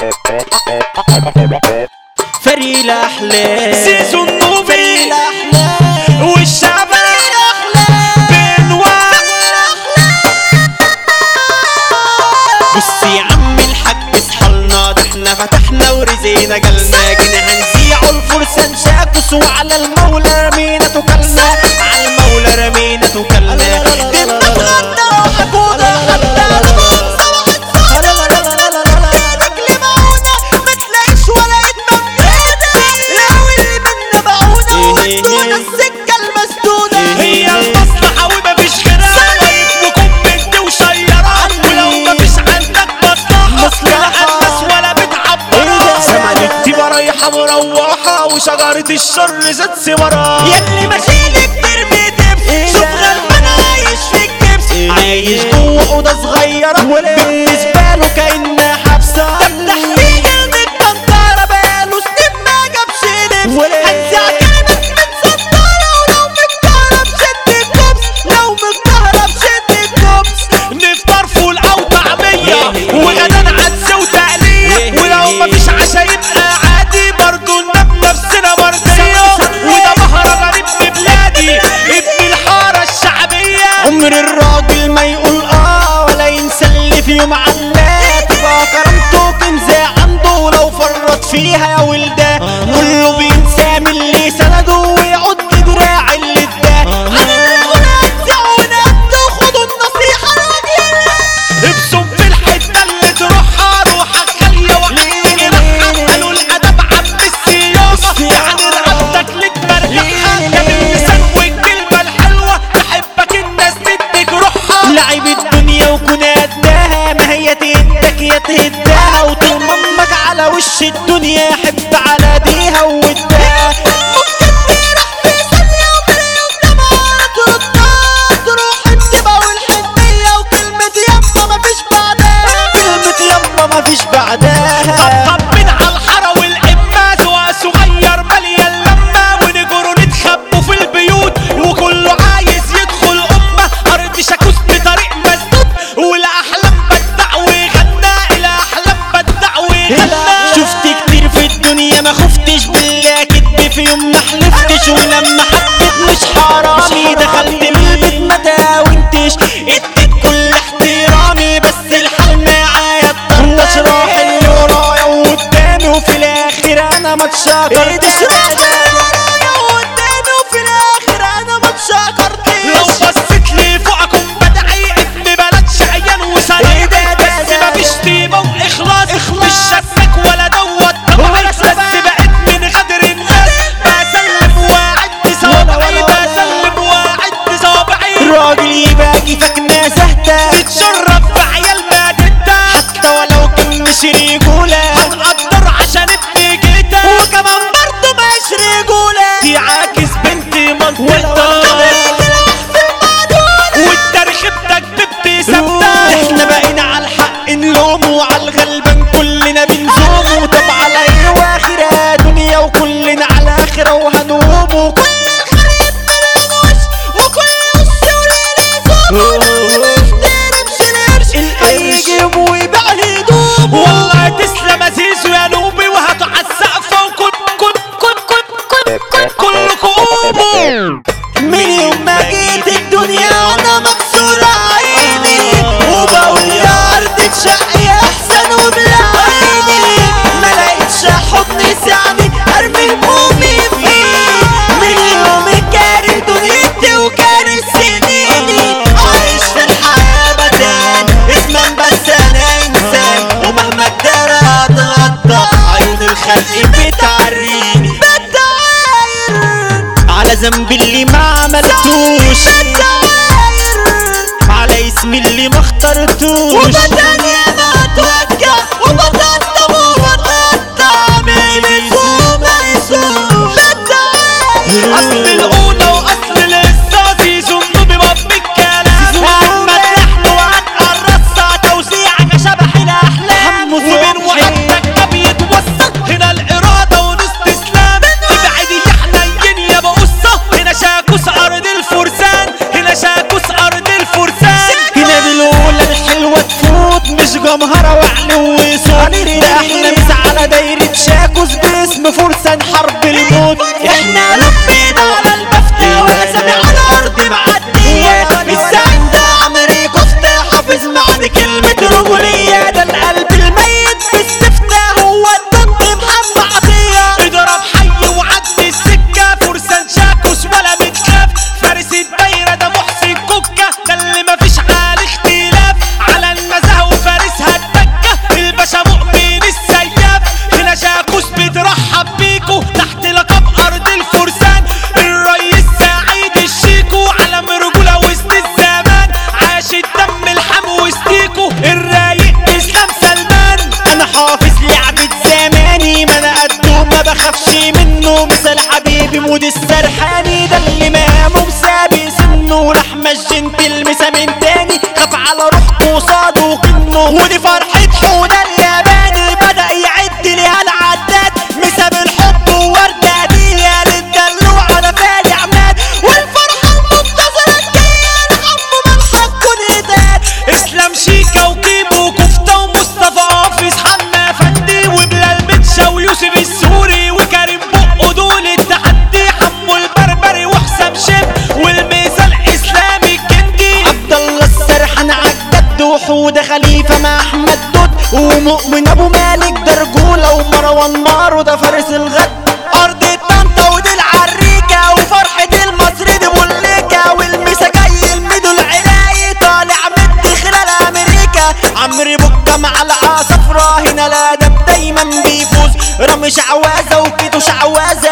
فريق الاحلام سيزون فريق نوبي الاحلام والشعب بنوع بص يا عم الحاج اصحالنا ده احنا فتحنا ورزينا جالنا جينا هنذيعوا الفرصة نشاكس وعلى المولى رمينا توكلنا على المولى رمينا توكلنا دمنا اتغدى وحكونا حتى نموت صباح الصبح رجلي معونة ما تلاقيش ولا اتمنينا لو اللي منا معونة وادونا السكة المسدودة هي المصلحة ومفيش غيرها ويطلقوا بنت وشيرات ولو مفيش عندك مصلحة مصلحة. لا الناس ولا بتعبرها زمن التيبة رايحة مروحة وشجرة الشر زاد ثمرها ياللي ماشيلك ترمي دبس شوف غلبان عايش في الكبس عايش جوه اوضه صغيره بالنسبه له كانها حبسه تحت المتبنطره بقاله سنين ما جابش لبس هنزع كلمه متسطره ولو متكهرب شد الكبس لو متكهرب شد الكبس نفطر فول او طعمية وغدا عدس وتقلية ولو مفيش عشا يبقى عادي برضو ننام نفسنا مرضية وده مهرجان ابن بلادي ابن الحارة الشعبية عمر الراجل ما يقول اه ولا ينسى اللي في يوم علاه تبقى كرامته كنز عنده لو فرط فيها يا ولده كله بينسى من اللي سنده ويعد دراع اللي اداه على المنازع ونبدا خدوا النصيحه راجل ابصم في الحتة اللي تروحها روحك غالية وحقيقي قالوا الأدب عم السياسة يعني رقبتك لك مرجعها كان اللسان والكلمة الحلوة تحبك الناس تديك روحها لعب الدنيا وكون قدها ما هي تهدك يا تهدها وطول ما امك على وش الدنيا حب على ديها وودها ممكن تروح في ثانية ومليون دمعة تردها تروح التبا والحنية وكلمة يما مفيش بعدها كلمة يما مفيش بعدها طبطبين على الحارة والعماز وصغير مليان لما ونجروا نتخبوا في البيوت وكله عايز يدخل أمة أرض شاكوس بطريق مسدود والأحلام بدع وغنى الأحلام بدع وغنى شفت كتير في الدنيا ما خفتش بالله كدب في يوم ما حلفتش ولما حبيت مش حرامي دخلت من البيت ما داونتش اديت كل احترامي بس الحال معايا اتطنش راح اللي ورايا وقدامي وفي الاخر انا ما اتشكرتش قدامي وفي الاخر انا ما لو اتشكرتش بصيت لي فوقكم بدعي ابن بلد شقيان إيه وسريع ده ده بس ده مفيش طيبة وإخلاص إخلاص. مش شكك ولا دوت طبعي بس بقيت من غدر الناس بسلم واعد صوابعي بسلم واعد صوابعي الراجل يبقى كيفك ناس اهدى تتشرف بعيال ما تبدا حتى ولو كان مش رجولة هنقدر عشان ابن جيتا وكمان برضه مش رجولة دي عاكس بنتي ولا منطقة ولا والتاريخ بتكتب ثابتة احنا بقينا على الحق نلوم وعلى الغلبان كلنا بنزوم طب على ايه واخرة دنيا وكلنا على اخرة وهنقوم وكل الخريب ملوش وكل وش ولينا اي جيب ويبيع هدوم والله تسلم زيزو يا نوبي وهاتوا على السقف وكل كل كل كل كل كلكم قوموا من يوم ما جيت الدنيا وانا مكسور عيني وبقول يا ارض تشقي احسن وبلا عيني ما لقيتش حضن يسعني ارمي همومي فيه من يوم كاره دنيتي وكاره سنيني عايش في الحياة بدان اسما بس انا انسان ومهما اتدرى اتغطى عيون الخلق بتعريني بتعاير على ذنب اللي ما عملتوش على اسم اللي ما اخترتوش وبدني انا اتوجع وبطلت وبتقطع من يسوم يسوم اصل الاولى واصل القصه زيزو النوبي باب الكلام احمد لحن وعد الرصه توزيعك شبح الاحلام وبين وعدك ما بيتوسط هنا الاراده والاستسلام تبعد يا حنين يا بقصه هنا شاكوس ارض الفرسان هنا شاكوس ارض الفرسان هنا بالاولى الحلوه فرسان حرب الموت احنا لبينا على البفتة واسامي على الارض معدية الزعيم ده عمري كفتة حافظ معنى كلمة رجولية ده القلب الميت باستفتاء هو الدم محمد عطية اضرب حي وعدي السكة فرسان شاكوس ولا متخاف فارس الدايرة ده محسن كوكا ده اللي مفيش عليه اختلاف على النزاهة وفارسها الدكة الباشا مؤمن السياف هنا شاكوس بترحب بيكو تحت لقب أرض الفرسان الريس سعيد الشيكو علم رجولة وسط الزمان عاش الدم الحم وسطيكو الرايق اسلام سلمان انا حافظ لعبة زماني ما انا قده ما بخافش منه مثل حبيبي مود السرحاني ده اللي مامه مسابي سنه لحمة الجنتل مسا من تاني خاف على روحه قصاده كنه ودي فرحة حوده الياباني بدأ يعد لي هالعداد مسا بالحب ووردة هدية للدلوع انا فادي عماد والفرحة المنتظرة الجاية الحب ملحق كل ايداد اسلام شيكا وكيمو وكفتة ومصطفى حافظ حنا فندي وبلال متشا ويوسف السوري وكريم بقه دول التحدي حمو البربري وحسام شب والميزان الاسلامي الجندي عبد الله السرحان عالجد وحودة خليفة مع أحمد دود ومؤمن أبو مالك ده رجولة ومروان مارو ده فارس الغد أرض طنطا ودي العريكة وفرحة المصري دي بوليكا والمسا جاي الميدو العراقي طالع مدي خلال أمريكا عمري بكة مع العصفرة هنا الأدب دايما بيفوز رامي شعوذة وكيتو شعوذة